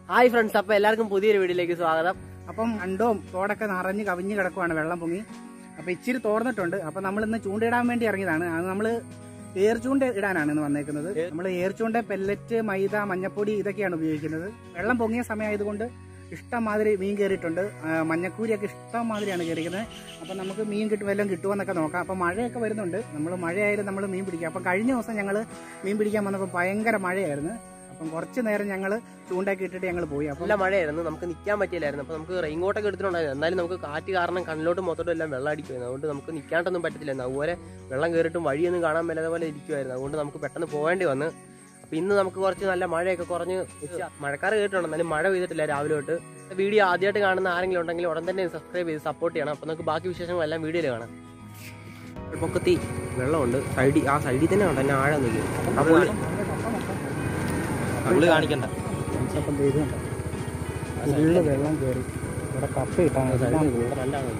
Hi friends അപ്പൊ എല്ലാവർക്കും പുതിയൊരു വീഡിയോയിലേക്ക് സ്വാഗതം അപ്പം അണ്ടവും തോടൊക്കെ നിറഞ്ഞ് കവിഞ്ഞ് കിടക്കുവാണ് വെള്ളം പൊങ്ങി അപ്പൊ ഇച്ചിരി തോർന്നിട്ടുണ്ട് അപ്പൊ നമ്മൾ ഇന്ന് ചൂണ്ടയിടാൻ വേണ്ടി ഇറങ്ങിയതാണ് അത് നമ്മൾ ഏർചൂണ്ട ഇടാനാണ് ഇന്ന് വന്നേക്കുന്നത് നമ്മൾ ഏർചൂണ്ട പെല്ലറ്റ് മൈദ മഞ്ഞപ്പൊടി ഇതൊക്കെയാണ് ഉപയോഗിക്കുന്നത് വെള്ളം പൊങ്ങിയ സമയമായതുകൊണ്ട് ഇഷ്ടംമാതിരി മീൻ കയറിയിട്ടുണ്ട് ആ, മഞ്ഞക്കൂരിയൊക്കെ ഇഷ്ടംമാതിരിയാണ് കയറിയിരിക്കുന്നത് അപ്പം നമുക്ക് മീൻ കിട്ടും വല്ലതും കിട്ടുമെന്നൊക്കെ നോക്കാം അപ്പം മഴയൊക്കെ വരുന്നുണ്ട് നമ്മൾ മഴയായാലും നമ്മൾ മീൻ പിടിക്കാം അപ്പം കഴിഞ്ഞ ദിവസം ഞങ്ങൾ മീൻ പിടിക്കാൻ വന്നപ്പോൾ ഭയങ്കര മഴയായിരുന്നു അപ്പം കുറച്ച് നേരം ഞങ്ങൾ ചൂണ്ടയൊക്കെ ഇട്ടിട്ട് ഞങ്ങൾ പോയി അപ്പം നല്ല മഴയായിരുന്നു നമുക്ക് നിൽക്കാൻ പറ്റിയില്ലായിരുന്നു അപ്പൊ നമുക്ക് റെയിൻകോട്ടൊക്കെ എടുത്തിട്ടുണ്ടായിരുന്നു എന്നാലും നമുക്ക് കാറ്റ് കാരണം കണ്ണിലോട്ട് മൊത്തം എല്ലാം വെള്ളം അടിക്കുമായിരുന്നു അതുകൊണ്ട് നമുക്ക് നിൽക്കാണ്ടൊന്നും പറ്റത്തില്ലായിരുന്നു അതുപോലെ വെള്ളം കയറിയിട്ടും വഴിയൊന്നും കാണാൻ മേലാതെ പോലെ ഇരിക്കുമായിരുന്നു അതുകൊണ്ട് നമുക്ക് പെട്ടെന്ന് പോകേണ്ടി വന്ന് അപ്പൊ ഇന്ന് നമുക്ക് കുറച്ച് നല്ല മഴയൊക്കെ കുറഞ്ഞ് ഉച്ച- മഴക്കാർ കേട്ടിട്ടുണ്ട് എന്നാലും മഴ പെയ്തിട്ടില്ല രാവിലെ തൊട്ട് വീഡിയോ ആദ്യമായിട്ട് കാണുന്ന ആരെങ്കിലും ഉണ്ടെങ്കിൽ ഉടൻ തന്നെ സബ്സ്ക്രൈബ് ചെയ്ത് സപ്പോർട്ട് ചെയ്യണം അപ്പൊ നമുക്ക് ബാക്കി വിശേഷങ്ങളെല്ലാം വീഡിയോയിൽ കാണാം പൊക്കത്തി വെള്ളമുണ്ട് സൈഡിൽ ആ സൈഡിൽ തന്നെ ഉണ്ട് എന്നെ ആഴം നിൽക്കും ആ പുള്ളി പുള്ളി കാണിക്കണ്ട അപ്പം ചെയ്തുണ്ട് ഫുള്ള് വെള്ളം കയറി ഇവിടെ കപ്പ ഇട്ടാണ് എല്ലാം പോയി. രണ്ടാളുണ്ട്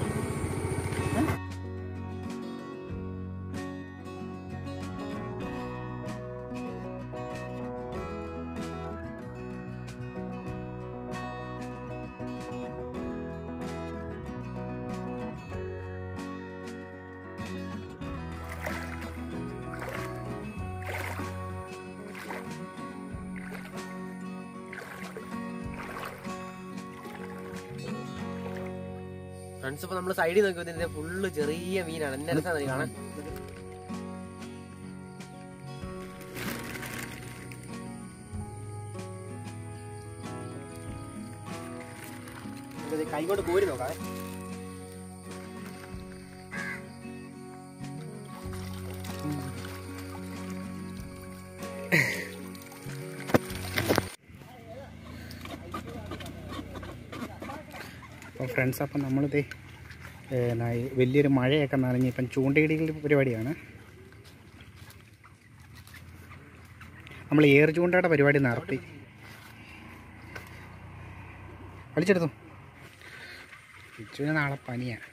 ഫ്രണ്ട്സ് ഇപ്പൊ നമ്മള് സൈഡിൽ നോക്കി ഇതിന്റെ ഫുള്ള് ചെറിയ മീനാണ് എന്നെ രസമാണ് കാണാൻ ഇത് കൈകൊണ്ട് കോരി നോക്കാം അപ്പോൾ ഫ്രണ്ട്സ് അപ്പം നമ്മളിത് ഏന്നാ ഈ വലിയൊരു മഴയൊക്കെ നനഞ്ഞ് ഇപ്പം ചൂണ്ടയിടികൾ പരിപാടിയാണ് നമ്മൾ ഏർ ചൂണ്ടയുടെ പരിപാടി നടത്തി വലിച്ചെടുത്തു ഇച്ചുവിന് നാളെ പനിയാണ്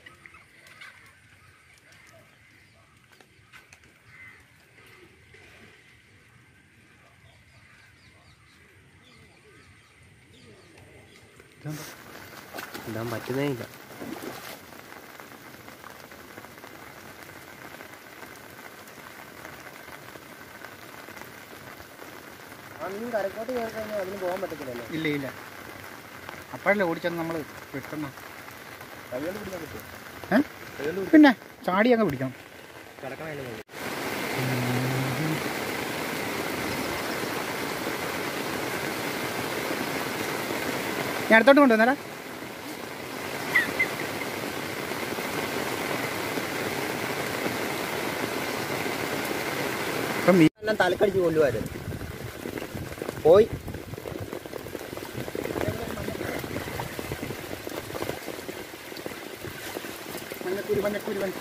ഇതെന്താ? ഇടാൻ പറ്റുന്നേ ഇല്ല ആ മീൻ കരക്കോട്ട് കയറി കഴിഞ്ഞാൽ അതിന് പോകാൻ പറ്റത്തില്ലല്ലോ ഇല്ല ഇല്ല അപ്പോഴല്ലേ ഓടിച്ചെന്ന് നമ്മൾ കിട്ടുന്ന കൈകൊണ്ട് പിടിക്കാൻ പറ്റുമോ ഏ പിന്നെ ചാടി അങ്ങ് പിടിക്കണം കിടക്കണല്ലോ ഞാൻ അടുത്തോട്ട് കൊണ്ടുവന്നേരാ ഇപ്പം മീൻ എല്ലാം തലക്കടിച്ച് കൊല്ലുമായിരുന്നു പോയി മഞ്ഞക്കൂരി മഞ്ഞക്കൂരി മഞ്ഞ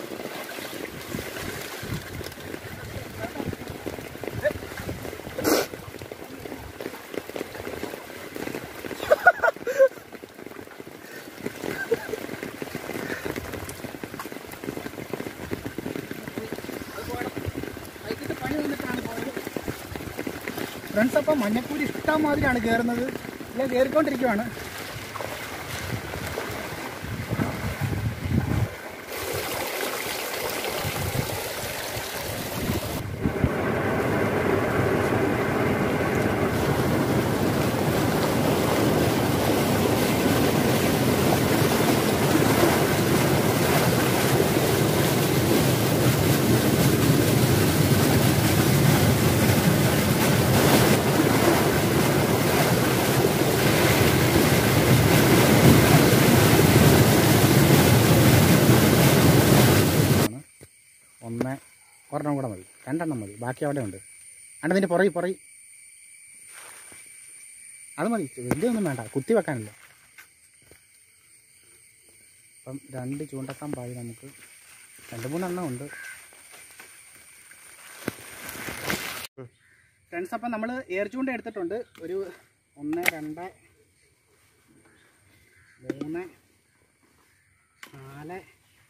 ഫ്രണ്ട്സ് അപ്പം മഞ്ഞക്കൂരി ഇഷ്ടം മാതിരിയാണ് കയറുന്നത് ഇല്ല കയറിക്കൊണ്ടിരിക്കുവാണ് ഒന്ന് ഒരെണ്ണം കൂടെ മതി രണ്ടെണ്ണം മതി ബാക്കി അവിടെ ഉണ്ട് അണ്ട് നിന്റെ പുറകെ പുറകെ അത് മതി വലിയൊന്നും വേണ്ട കുത്തി വെക്കാനില്ല അപ്പം രണ്ട് ചൂണ്ടക്കമ്പായി നമുക്ക് രണ്ട് മൂന്നെണ്ണം ഉണ്ട് ഫ്രണ്ട്സ് അപ്പം നമ്മൾ എയർ ചൂണ്ട എടുത്തിട്ടുണ്ട് ഒരു ഒന്ന് രണ്ട് മൂന്ന് നാല്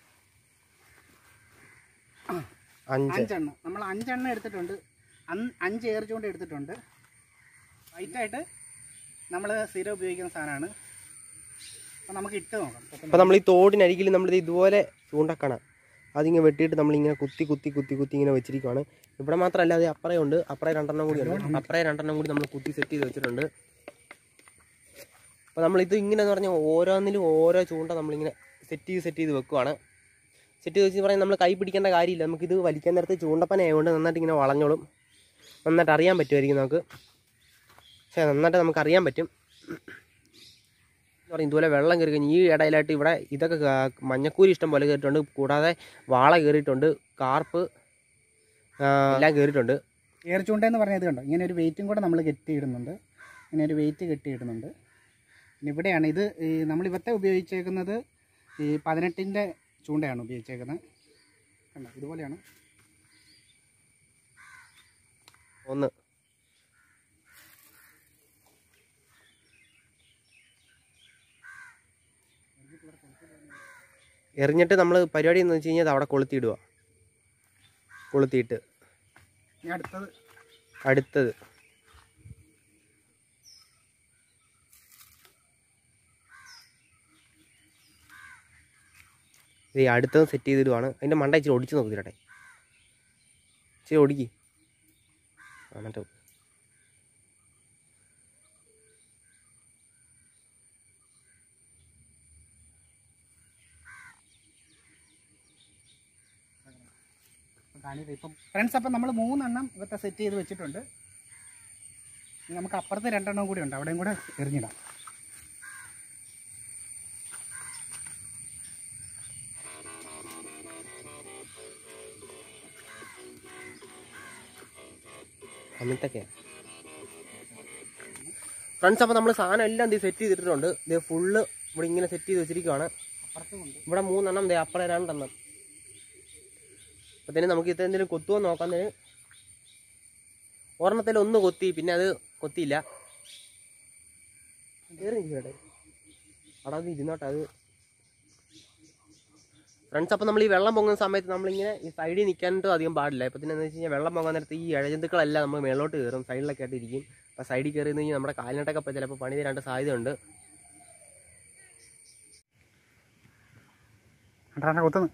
അഞ്ച് അഞ്ചെണ്ണം നമ്മൾ അഞ്ചെണ്ണം എടുത്തിട്ടുണ്ട് അന്ന് അഞ്ച് ഏർ ചൂണ്ട എടുത്തിട്ടുണ്ട് വൈറ്റായിട്ട് നമ്മൾ സ്ഥിരം ഉപയോഗിക്കുന്ന സാധനമാണ് അപ്പോൾ നമുക്ക് ഇട്ട് നോക്കാം അപ്പോൾ നമ്മൾ ഈ തോടിനരികിൽ നമ്മളിത് ഇതുപോലെ ചൂണ്ടക്കണ അതിങ്ങനെ വെട്ടിയിട്ട് നമ്മളിങ്ങനെ കുത്തി കുത്തി കുത്തി കുത്തി ഇങ്ങനെ വെച്ചിരിക്കുവാണ് ഇവിടെ മാത്രമല്ല അത് അപ്പറയുണ്ട് അപ്പറേ രണ്ടെണ്ണം കൂടി ഉണ്ട് അപ്പറേ രണ്ടെണ്ണം കൂടി നമ്മൾ കുത്തി സെറ്റ് ചെയ്ത് വെച്ചിട്ടുണ്ട് അപ്പോൾ നമ്മളിത് ഇങ്ങനെ എന്ന് പറഞ്ഞാൽ ഓരോന്നിലും ഓരോ ചൂണ്ട നമ്മളിങ്ങനെ സെറ്റ് ചെയ്ത് സെറ്റ് ചെയ്ത് വെക്കുവാണ് സെറ്റ് ചെയ്ത് വെച്ച് പറഞ്ഞാൽ നമ്മൾ കൈ പിടിക്കേണ്ട കാര്യമില്ല നമുക്കിത് വലിക്കാൻ നേരത്ത് ചൂണ്ടപ്പന ആയതുകൊണ്ട് നന്നായിട്ട് ഇങ്ങനെ വളഞ്ഞോളും നന്നായിട്ട് അറിയാൻ പറ്റുമായിരിക്കും നമുക്ക് പക്ഷേ നന്നായിട്ട് നമുക്ക് അറിയാൻ പറ്റും എന്ന് പറയും ഇതുപോലെ വെള്ളം കയറി കഴിഞ്ഞ് ഈ ഇടയിലായിട്ട് ഇവിടെ ഇതൊക്കെ ക- മഞ്ഞക്കൂരി ഇഷ്ടം പോലെ കയറിയിട്ടുണ്ട് കൂടാതെ വാള കയറിയിട്ടുണ്ട് കാർപ്പ് ആ, എല്ലാം കയറിയിട്ടുണ്ട് എയർ ചൂണ്ട എന്ന് പറഞ്ഞത് കണ്ടോ ഇങ്ങനെ ഒരു വെയിറ്റും കൂടെ നമ്മൾ കെട്ടിയിടുന്നുണ്ട് ഇങ്ങനെ ഒരു വെയിറ്റ് കെട്ടിയിടുന്നുണ്ട് പിന്നെ ഇവിടെയാണ് ഇത് ഈ നമ്മൾ ഇവത്തെ ഉപയോഗിച്ചേക്കുന്നത് ഈ പതിനെട്ടിൻ്റെ ചൂണ്ടയാണ് ഉപയോഗിച്ചേക്കുന്നത് കണ്ടോ ഇതുപോലെയാണ് ഒന്ന് എറിഞ്ഞിട്ട് നമ്മൾ പരിപാടി എന്ന് വെച്ച് കഴിഞ്ഞാൽ അത് അവിടെ കൊളുത്തിയിടുക കൊളുത്തിയിട്ട് ഇനി അടുത്തത് അടുത്തത് ഈ അടുത്തത് സെറ്റ് ചെയ്തിടുവാണ് അതിൻ്റെ മണ്ട ഇച്ചിരി ഒടിച്ച് നോക്കി തരട്ടെ ഇച്ചിരി ഒടിക്ക് ആ മറ്റേ കാണിയത് ഇപ്പം ഫ്രണ്ട്സ് അപ്പം നമ്മൾ മൂന്നെണ്ണം ഇവത്തെ സെറ്റ് ചെയ്ത് വെച്ചിട്ടുണ്ട് ഇനി നമുക്ക് അപ്പുറത്ത് രണ്ടെണ്ണം കൂടി ഉണ്ട് അവിടെയും കൂടെ എറിഞ്ഞിടാം അങ്ങനത്തൊക്കെ ഫ്രണ്ട്സ് അപ്പോൾ നമ്മൾ സാധനം എല്ലാം ഇത് സെറ്റ് ചെയ്തിട്ടുണ്ട് ഇത് ഫുള്ള് ഇവിടെ ഇങ്ങനെ സെറ്റ് ചെയ്ത് വെച്ചിരിക്കുവാണ് അപ്പുറത്തും ഉണ്ട് ഇവിടെ മൂന്നെണ്ണം ദേ അപ്പുറം രണ്ടെണ്ണം അപ്പത്തേനും നമുക്ക് ഇത് എന്തെങ്കിലും കൊത്തുമോ നോക്കാൻ ഒരെണ്ണത്തിൽ ഒന്ന് കൊത്തി പിന്നെ അത് കൊത്തിയില്ല കേറി നിൽക്കട്ടെ അവിടെ അത് ഇരുന്നോട്ടെ അത് ഫ്രണ്ട്സ് അപ്പം നമ്മൾ ഈ വെള്ളം പൊങ്ങുന്ന സമയത്ത് നമ്മളിങ്ങനെ ഈ സൈഡിൽ നിൽക്കാനായിട്ട് അധികം പാടില്ല ഇപ്പം പിന്നെ എന്താ വെച്ച് കഴിഞ്ഞാൽ വെള്ളം പൊങ്ങാൻ നേരത്ത് ഈ ഇഴജന്തുക്കളെല്ലാം നമ്മൾ മേളോട്ട് കയറും സൈഡിലൊക്കെ ആയിട്ട് ഇരിക്കും അപ്പം സൈഡിൽ കയറി കഴിഞ്ഞാൽ നമ്മുടെ കാലിനട്ടൊക്കെ ഇപ്പോൾ ചിലപ്പോൾ പണി തരാണ്ട് സാധ്യതയുണ്ട് രണ്ടെണ്ണം കൊത്തുന്നു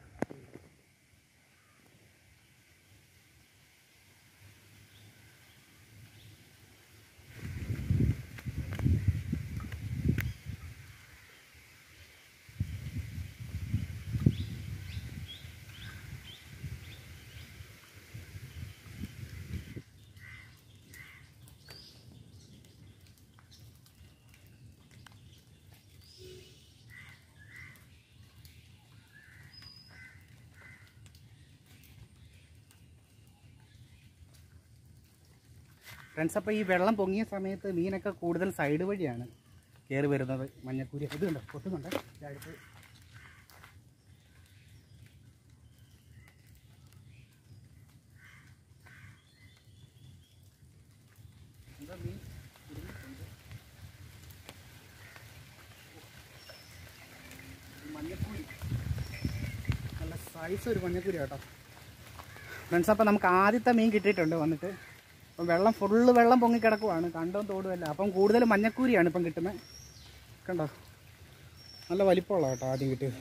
ഫ്രണ്ട്സ് അപ്പോൾ ഈ വെള്ളം പൊങ്ങിയ സമയത്ത് മീനൊക്കെ കൂടുതൽ സൈഡ് വഴിയാണ് കയറി വരുന്നത് മഞ്ഞക്കൂരി ഇത് കണ്ടോ പൊട്ടുന്നുണ്ട് ദേ അടുത്ത് എന്തോ മീൻ കുടുങ്ങിയിട്ടുണ്ട്. ഒരു മഞ്ഞക്കൂരി നല്ല സൈസ് ഒരു മഞ്ഞക്കൂരി കേട്ടോ ഫ്രണ്ട്സ് അപ്പോൾ നമുക്ക് ആദ്യത്തെ മീൻ കിട്ടിയിട്ടുണ്ട് വന്നിട്ട് അപ്പം വെള്ളം ഫുള്ള് വെള്ളം പൊങ്ങി കിടക്കുവാണ് കണ്ടോ തോടുമല്ല അപ്പം കൂടുതൽ മഞ്ഞക്കൂരിയാണ് ഇപ്പം കിട്ടുന്നത് കണ്ടോ നല്ല വലിപ്പമുള്ള കേട്ടോ ആദ്യം കിട്ടിയത്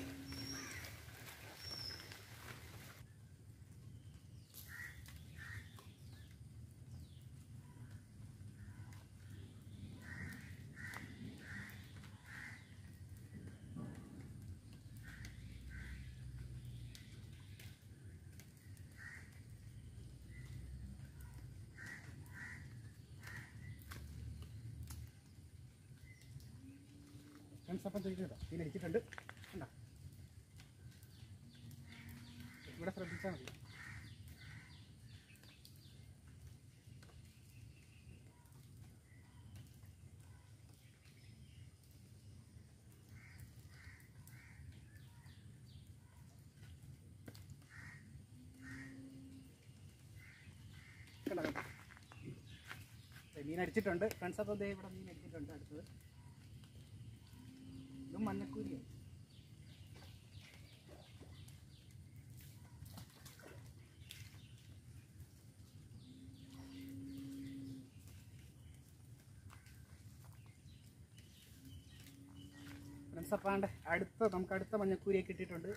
ഫ്രണ്ട്സ് അപ്പം ചോദിച്ചു കേട്ടോ മീൻ അടിച്ചിട്ടുണ്ട് കണ്ടോ ഇവിടെ ശ്രദ്ധിച്ചാൽ മതി കണ്ടോ, കണ്ടോ. ദേ മീൻ അടിച്ചിട്ടുണ്ട് ഫ്രണ്ട്സ് അപ്പോൾ ദേ ഇവിടെ മീൻ അടിച്ചിട്ടുണ്ട് അടുത്തത് ഇതും മഞ്ഞക്കൂരിയാണ് ഫ്രണ്ട്സ് അപ്പാണ്ട് അടുത്ത നമുക്ക് അടുത്ത മഞ്ഞക്കൂരിയൊക്കെ ഇട്ടിട്ടുണ്ട്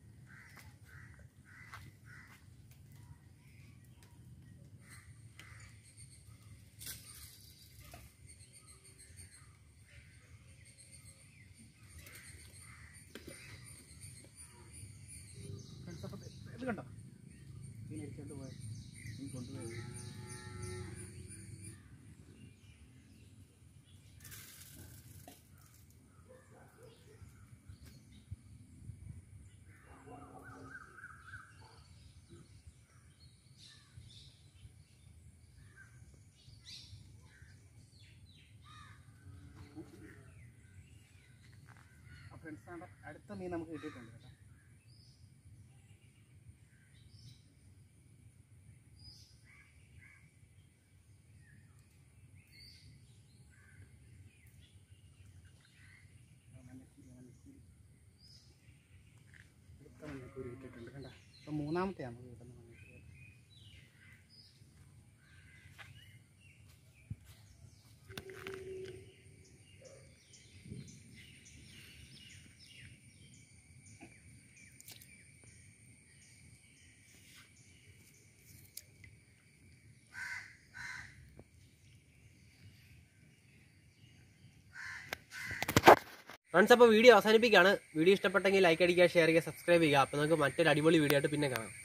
ഫ്രണ്ട്സ് അപ്പം ഇത് കണ്ടോ മീൻ അടിച്ചോണ്ട് പോയത് മീൻ കൊണ്ടുപോയത് ഫ്രണ്ട്സ് ആണ് അടുത്ത മീൻ നമുക്ക് കിട്ടിയിട്ടുണ്ട് കേട്ടോ ആ, മഞ്ഞക്കുരി, മഞ്ഞക്കുരി. അടുത്ത മഞ്ഞക്കൂരി കിട്ടിയിട്ടുണ്ട് കണ്ട ഇപ്പം മൂന്നാമത്തെയാണ് നമുക്ക് കിട്ടുന്ന മഞ്ഞക്കൂരി ഫ്രണ്ട്സ് അപ്പോൾ വീഡിയോ അവസാനിപ്പിക്കുകയാണ് വീഡിയോ ഇഷ്ടപ്പെട്ടെങ്കിൽ ലൈക്ക് അടിക്കുക ഷെയർ ചെയ്യുക സബ്സ്ക്രൈബ് ചെയ്യുക അപ്പോൾ നമുക്ക് മറ്റൊരു അടിപൊളി വീഡിയോ ആയിട്ട് പിന്നെ കാണാം